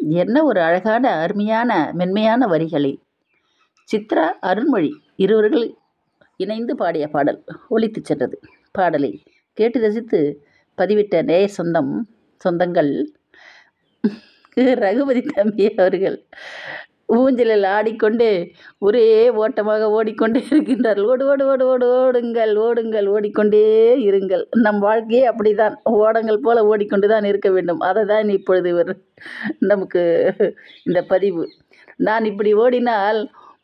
என்ன ஒரு அழகான அருமையான மென்மையான வரிகளை சித்ரா அருண்மொழி இருவர்கள் இணைந்து பாடிய பாடல் ஒலித்துச் சென்றது பாடலை கேட்டு ரசித்து பதிவிட்ட நேய சொந்தம் சொந்தங்கள் ரகுபதி தம்பி அவர்கள் ஊஞ்சலில் ஆடிக்கொண்டு ஒரே ஓட்டமாக ஓடிக்கொண்டே இருக்கின்றார்கள் ஓடு ஓடு ஓடு ஓடு ஓடுங்கள் ஓடுங்கள் ஓடிக்கொண்டே இருங்கள் நம் வாழ்க்கையே அப்படிதான் ஓடங்கள் போல ஓடிக்கொண்டு தான் இருக்க வேண்டும் அதை தான் இப்பொழுது இவர் நமக்கு இந்த பதிவு நான் இப்படி ஓடினால்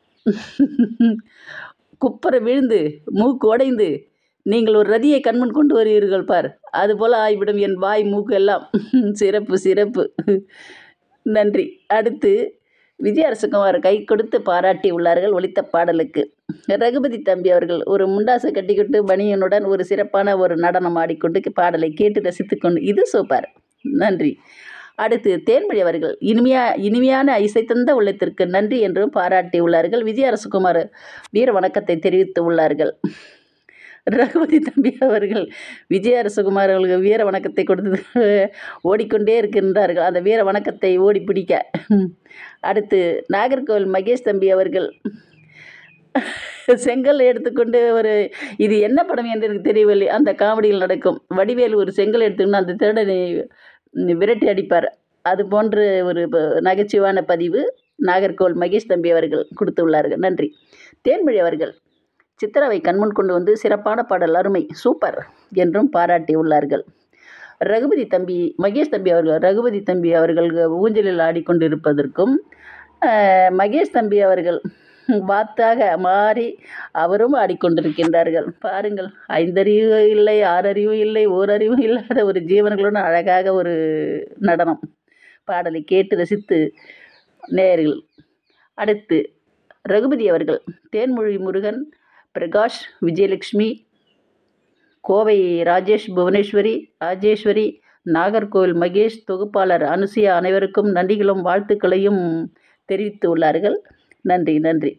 குப்புற விழுந்து மூக்கு உடைந்து நீங்கள் ஒரு ரதியை கண்முன் கொண்டு வருவீர்கள் பார் அதுபோல் ஆகிவிடும் என் வாய் மூக்கு எல்லாம் சிறப்பு சிறப்பு நன்றி அடுத்து விஜய் அரசகுமார் கை கொடுத்து பாராட்டி உள்ளார்கள் ஒலித்த பாடலுக்கு ரகுபதி தம்பி அவர்கள் ஒரு முண்டாசை கட்டிக்கிட்டு பனியனுடன் ஒரு சிறப்பான ஒரு நடனம் ஆடிக்கொண்டு பாடலை கேட்டு ரசித்துக்கொண்டு இது சூப்பர் நன்றி அடுத்து தேன்மொழி அவர்கள் இனிமையா இனிமையான இசை தந்த உள்ளத்திற்கு நன்றி என்றும் பாராட்டி உள்ளார்கள் விஜய் அரசகுமார் வீர வணக்கத்தை தெரிவித்து உள்ளார்கள் ரகுபதி தம்பி அவர்கள் விஜய் அரசகுமார் அவர்களுக்கு வீர வணக்கத்தை கொடுத்து ஓடிக்கொண்டே இருக்கின்றார்கள் அந்த வீர வணக்கத்தை ஓடி பிடிக்க அடுத்து நாகர்கோவில் மகேஷ் தம்பி அவர்கள் செங்கல் எடுத்துக்கொண்டு ஒரு இது என்ன படம் என்று எனக்கு தெரியவில்லை அந்த காமெடியில் நடக்கும் வடிவேல் ஒரு செங்கல் எடுத்துக்கொண்டு அந்த திருடனை விரட்டி அடிப்பார் அது போன்ற ஒரு நகைச்சுவான பதிவு நாகர்கோவில் மகேஷ் தம்பி அவர்கள் கொடுத்துள்ளார்கள் நன்றி தேன்மொழி அவர்கள் சித்திராவை கண்முன் கொண்டு வந்து சிறப்பான பாடல் அருமை சூப்பர் என்றும் பாராட்டி உள்ளார்கள் ரகுபதி தம்பி மகேஷ் தம்பி அவர்கள் ரகுபதி தம்பி அவர்கள் ஊஞ்சலில் ஆடிக்கொண்டிருப்பதற்கும் மகேஷ் தம்பி அவர்கள் வாத்தாக மாறி அவரும் ஆடிக்கொண்டிருக்கின்றார்கள் பாருங்கள் ஐந்தறிவு இல்லை ஆறறிவு இல்லை ஓரறிவு இல்லாத ஒரு ஜீவன்களுடன் அழகாக ஒரு நடனம் பாடலை கேட்டு ரசித்து நேயர்கள் அடுத்து ரகுபதி அவர்கள் தேன்மொழி முருகன் பிரகாஷ் விஜயலட்சுமி கோவை ராஜேஷ் புவனேஸ்வரி ராஜேஸ்வரி நாகர்கோவில் மகேஷ் தொகுப்பாளர் அனுசுயா அனைவருக்கும் நன்றிகளும் வாழ்த்துக்களையும் தெரிவித்து உள்ளார்கள் நன்றி நன்றி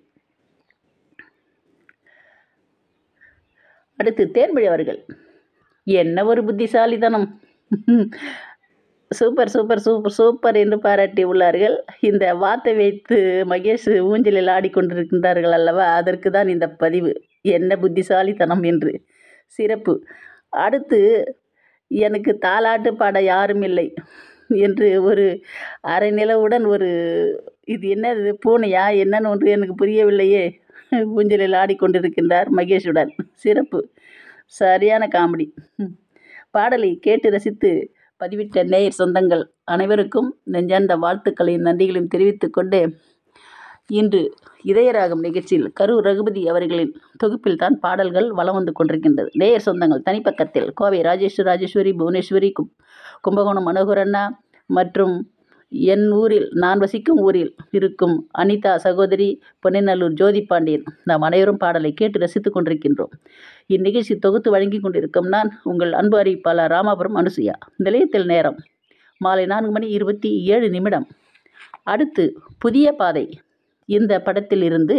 அடுத்து தேன்மொழி அவர்கள் என்ன ஒரு புத்திசாலித்தனம் சூப்பர் சூப்பர் சூப்பர் சூப்பர் என்று பாராட்டி உள்ளார்கள் இந்த வார்த்தை வைத்து மகேஷ் ஊஞ்சலில் ஆடிக்கொண்டிருக்கின்றார்கள் அல்லவா அதற்கு தான் இந்த பதிவு என்ன புத்திசாலித்தனம் என்று சிறப்பு அடுத்து எனக்கு தாலாட்டு பாட யாரும் இல்லை என்று ஒரு அரை நிலவுடன் ஒரு இது என்னது பூனையா என்னன்னு ஒன்று எனக்கு புரியவில்லையே ஊஞ்சலில் ஆடிக்கொண்டிருக்கின்றார் மகேஷுடன் சிறப்பு சரியான காமெடி பாடலை கேட்டு ரசித்து பதிவிட்ட நேயர் சொந்தங்கள் அனைவருக்கும் நெஞ்சார்ந்த வாழ்த்துக்களையும் நன்றிகளையும் தெரிவித்துக்கொண்டு இன்று இதயராகம் நிகழ்ச்சியில் கரு ரகுபதி அவர்களின் தொகுப்பில் தான் பாடல்கள் வலம் வந்து கொண்டிருக்கின்றது நேயர் சொந்தங்கள் தனிப்பக்கத்தில் கோவை ராஜேஷ் ராஜேஸ்வரி புவனேஸ்வரி கும் கும்பகோணம் மனோகரண்ணா மற்றும் என் ஊரில் நான் வசிக்கும் ஊரில் இருக்கும் அனிதா சகோதரி பொன்னிநல்லூர் ஜோதி பாண்டியன் நாம் அனைவரும் பாடலை கேட்டு ரசித்து கொண்டிருக்கின்றோம் இந்நிகழ்ச்சி தொகுத்து வழங்கி கொண்டிருக்கும் நான் உங்கள் அன்பு அறிவிப்பாளர் ராமாபுரம் அனுசுயா நிலையத்தில் நேரம் மாலை நான்கு மணி இருபத்தி ஏழு நிமிடம் அடுத்து புதிய பாதை இந்த படத்தில் இருந்து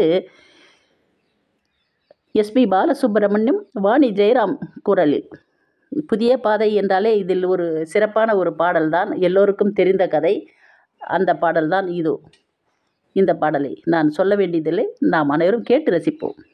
எஸ்பி பாலசுப்ரமணியம் வாணி ஜெயராம் குரலில் புதிய பாதை என்றாலே இதில் ஒரு சிறப்பான ஒரு பாடல் தான் எல்லோருக்கும் தெரிந்த கதை அந்த பாடல் தான் இதோ இந்த பாடலை நான் சொல்ல வேண்டியதில்லை நாம் அனைவரும் கேட்டு ரசிப்போம்